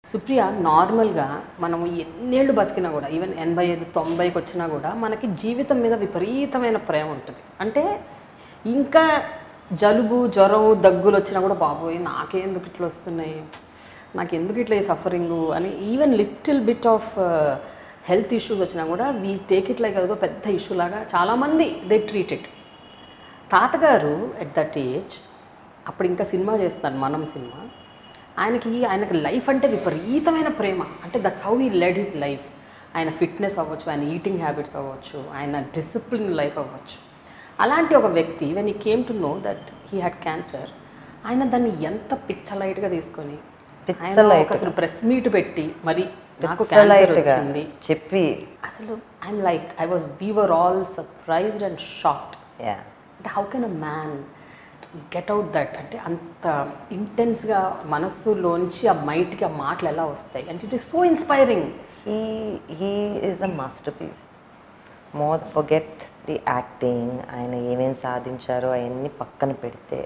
సుప్రియ నార్మల్గా మనము ఎన్నేళ్ళు బతికినా కూడా ఈవెన్ ఎనభై ఐదు తొంభైకి వచ్చినా కూడా మనకి జీవితం మీద విపరీతమైన ప్రేమ ఉంటుంది అంటే ఇంకా జలుబు జ్వరం దగ్గులు వచ్చినా కూడా బాబోయ్ నాకెందుకు ఇట్లా వస్తున్నాయి నాకు ఎందుకు ఇట్లా ఈ సఫరింగు అని even little bit of health issues వచ్చినా కూడా వీ టేక్ ఇట్ లైక్ అదో పెద్ద ఇష్యూ లాగా చాలామంది దే ట్రీట్ ఇట్ తాతగారు ఎట్ దట్ ఏజ్ అప్పుడు ఇంకా సినిమా చేస్తున్నారు మనం సినిమా ఆయనకి ఆయనకి లైఫ్ అంటే విపరీతమైన ప్రేమ అంటే that's how he led his life ఆయన ఫిట్నెస్ అవ్వచ్చు ఆయన ఈటింగ్ హ్యాబిట్స్ అవ్వచ్చు ఆయన డిసిప్లిన్ లైఫ్ అవ్వచ్చు అలాంటి ఒక వ్యక్తి when he came to know that he had cancer ఆయన దాన్ని ఎంత పిచ్చలైట్గా తీసుకొని ఆయన ఒక అసలు ప్రెస్ మీట్ పెట్టి మరి నాకు క్యాన్సర్ Lite గా వచ్చింది చెప్పి అసలు I'm like I was we were all surprised and shocked yeah అంటే how can a man get out that అంటే అంత ఇంటెన్స్గా మనస్సులోంచి ఆ మైండ్కి ఆ మాటలు ఎలా వస్తాయి అంటే it is so inspiring he he is a masterpiece more forget the acting ఆయన ఏమేం సాధించారో అవన్నీ పక్కన పెడితే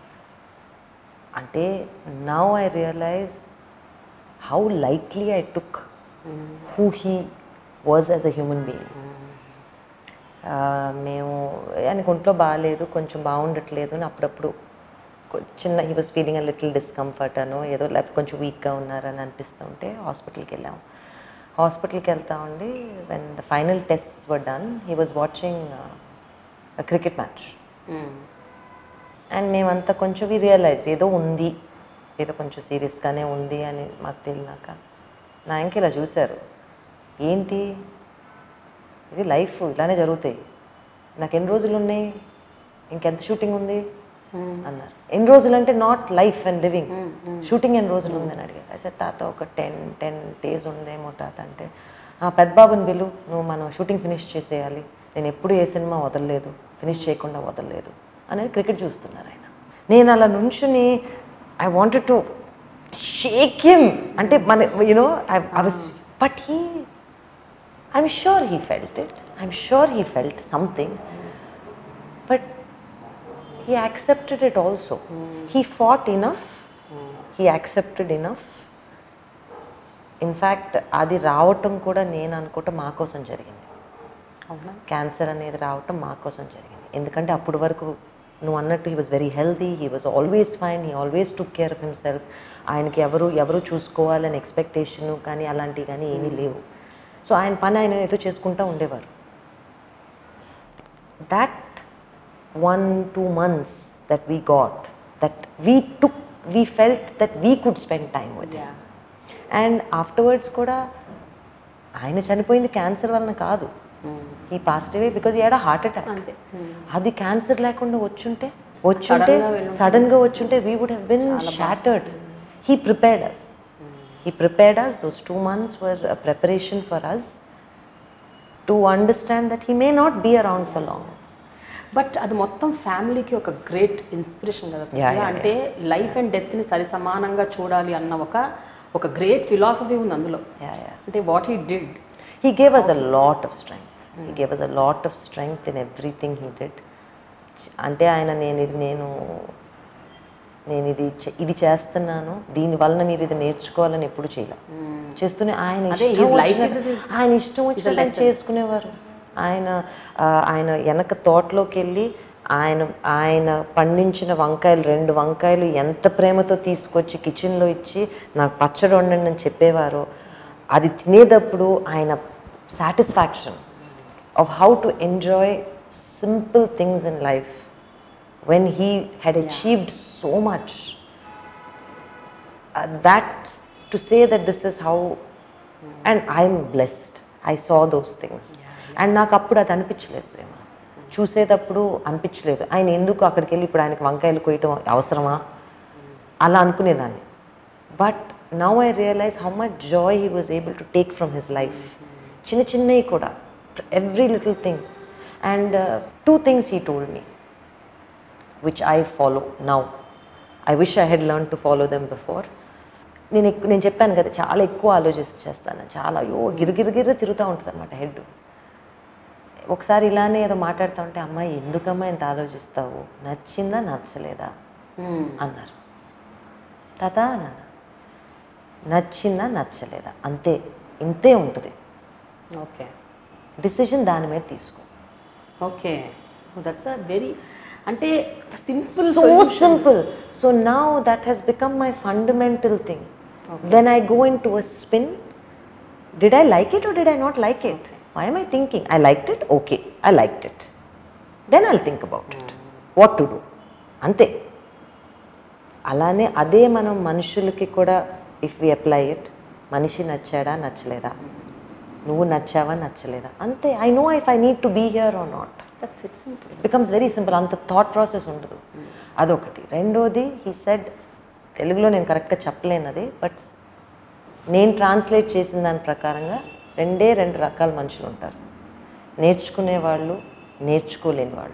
అంటే now I realise how lightly I took who he was as a human being మేము ఆయనకు ఒంట్లో బాగాలేదు కొంచెం బాగుండట్లేదు అని అప్పుడప్పుడు కొ- చిన్న he was feeling a little discomfort అనో ఏదో లేకపోతే కొంచెం వీక్గా ఉన్నారని అనిపిస్తూ ఉంటే హాస్పిటల్కి వెళ్ళాము హాస్పిటల్కి వెళ్తా ఉండి when the final test were done he was watching cricket match and మేమంతా కొంచెం వి రియలైజ్ ఏదో ఉంది ఏదో కొంచెం సీరియస్గానే ఉంది అని మాకు తెలియనాక నా ఇంక ఇలా చూశారు ఏంటి ఇది లైఫ్ ఇలానే జరుగుతాయి నాకు ఎన్ని రోజులు ఉన్నాయి ఇంకెంత షూటింగ్ ఉంది అన్నారు ఎన్ని రోజులు అంటే not life and living shooting ఎన్ని రోజులు ఉందని అడిగారు అసలు తాత ఒక టెన్ టెన్ డేస్ ఉందేమో తాత అంటే "ఆ, పెద్ద బాబుని బిల్లు నువ్వు మనం షూటింగ్ ఫినిష్ చేసేయాలి నేను ఎప్పుడు ఏ సినిమా వదలలేదు ఫినిష్ చేయకుండా వదలలేదు అనేది క్రికెట్ చూస్తున్నారు ఆయన నేను అలా నుంచుని I wanted to shake him అంటే మన you know I was but he I'm sure he felt it. I'm sure he felt something. But he accepted it also. He fought enough. He accepted enough. In fact అది రావటం కూడా నేను అనుకుంటా మా కోసం జరిగింది అవునా క్యాన్సర్ అనేది రావటం మా కోసం జరిగింది ఎందుకంటే అప్పటి వరకు నువ్వు అన్నట్టు he was very healthy he was always fine he always took care of himself ఆయనకి ఎవరు ఎవరు చూసుకోవాలని ఎక్స్పెక్టేషన్ కానీ అలాంటివి కానీ ఏమీ లేవు సో ఆయన పని ఆయన ఏదో చేసుకుంటూ ఉండేవారు that one two months that we got that we took we felt that we could spend time with him and afterwards కూడా ఆయన చనిపోయింది క్యాన్సర్ వలన కాదు he passed away because he had heart attack అంతే అది క్యాన్సర్ లేకుండా వచ్చుంటే వచ్చుంటే సడన్ గా వచ్చుంటే we would have been shattered he prepared us he prepared us those two months were preparation for us to understand that he may not be around for long but అది మొత్తం ఫ్యామిలీకి ఒక great inspiration కదా Supriya. Yeah, yeah, అంటే life and డెత్ని సరి సమానంగా చూడాలి అన్న ఒక ఒక గ్రేట్ ఫిలాసఫీ ఉంది అందులో యా యా అంటే what he did He gave us a lot of strength. He gave us a lot of strength in everything he did. అంటే ఆయన నేను ఇది నేను నేను ఇది చే- ఇది చేస్తున్నాను దీని వలన మీరు ఇది నేర్చుకోవాలని ఎప్పుడు చేయలే చేస్తూనే ఆయన అదే, ఇష్టం his life వచ్చిన- is his- ఆయన ఇష్టం వచ్చిన చేసుకునేవారు ఆయన ఆ, ఆయన వెనక తోటలోకి వెళ్ళి ఆయన ఆయన పండించిన వంకాయలు రెండు వంకాయలు ఎంత ప్రేమతో తీసుకొచ్చి కిచెన్లో ఇచ్చి నాకు పచ్చడి వండండి అని చెప్పేవారు అది తినేటప్పుడు ఆయన satisfaction of how to enjoy simple things in life when he had achieved so much uh, that to say that this is how and i'm blessed i saw those things and నాకు అప్పుడు అది అనిపించలేదు ప్రేమ చూసేటప్పుడు అనిపించలేదు ఆయన ఎందుకు అక్కడికి వెళ్ళి ఇప్పుడు ఆయనకి వంకాయలు కొయ్యటం అవసరమా అలా అనుకునేదాన్ని but now I realise how much joy he was able to take from his life చిన్న చిన్నవి కూడా every little thing and two things he told me which I follow now. I wish I had learned to follow them before. నేను ఎక్కు నేను చెప్పాను కదా చాలా ఎక్కువ ఆలోచిస్తూ చేస్తాను చాలా అయ్యో గిరిగిరిగిరి తిరుగుతూ ఉంటుంది అనమాట హెడ్ ఒకసారి ఇలానే ఏదో మాట్లాడుతూ ఉంటే అమ్మాయి ఎందుకమ్మా ఇంత ఆలోచిస్తావు నచ్చిందా నచ్చలేదా అన్నారు తాత అన్నాను నచ్చిందా నచ్చలేదా అంతే ఇంతే ఉంటుంది ఓకే డిసిజన్ దాని మీద తీసుకో ఓకే దట్స్ అ వెరీ అంటే simple so simple so now that has become my fundamental thing when i go into a spin did i like it or did i not like it why am i thinking i liked it okay i liked it then i'll think about it what to do అంతే అలానే అదే మనం మనుషులకి కూడా if we apply it మనిషి నచ్చాడా నచ్చలేదా నువ్వు నచ్చావా నచ్చలేదా అంతే I know if I need to be here or not that's it simple becomes very simple అంత థాట్ ప్రాసెస్ ఉండదు అదొకటి రెండోది హీ సెడ్ తెలుగులో నేను కరెక్ట్గా చెప్పలేనది బట్ నేను ట్రాన్స్లేట్ చేసిన దాని ప్రకారంగా రెండే రెండు రకాల మనుషులు ఉంటారు నేర్చుకునే వాళ్ళు నేర్చుకోలేని వాళ్ళు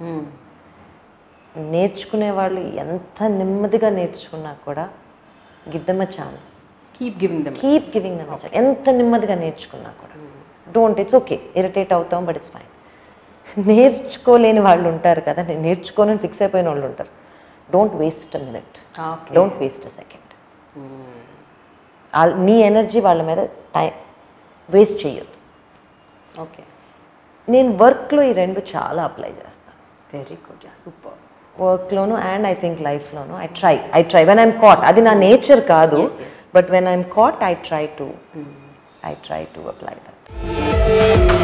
నేర్చుకునే వాళ్ళు ఎంత నెమ్మదిగా నేర్చుకున్నా కూడా give them a chance keep giving them keep giving them chance ఎంత నెమ్మదిగా నేర్చుకున్నా కూడా డోంట్ ఇట్స్ ఓకే ఇరిటేట్ అవుతాం బట్ ఇట్స్ ఫైన్ నేర్చుకోలేని వాళ్ళు ఉంటారు కదా నేను నేర్చుకోనని ఫిక్స్ అయిపోయిన వాళ్ళు ఉంటారు don't waste a minute okay don't waste a second నీ ఎనర్జీ వాళ్ళ మీద టైం వేస్ట్ చేయొద్దు ఓకే నేను వర్క్లో ఈ రెండు చాలా అప్లై చేస్తాను వెరీ గుడ్ సూపర్ వర్క్లోను అండ్ ఐ థింక్ లైఫ్లోను I try I try when I'm caught అది నా నేచర్ కాదు Yes, yes. But when I'm caught I try to I try to apply that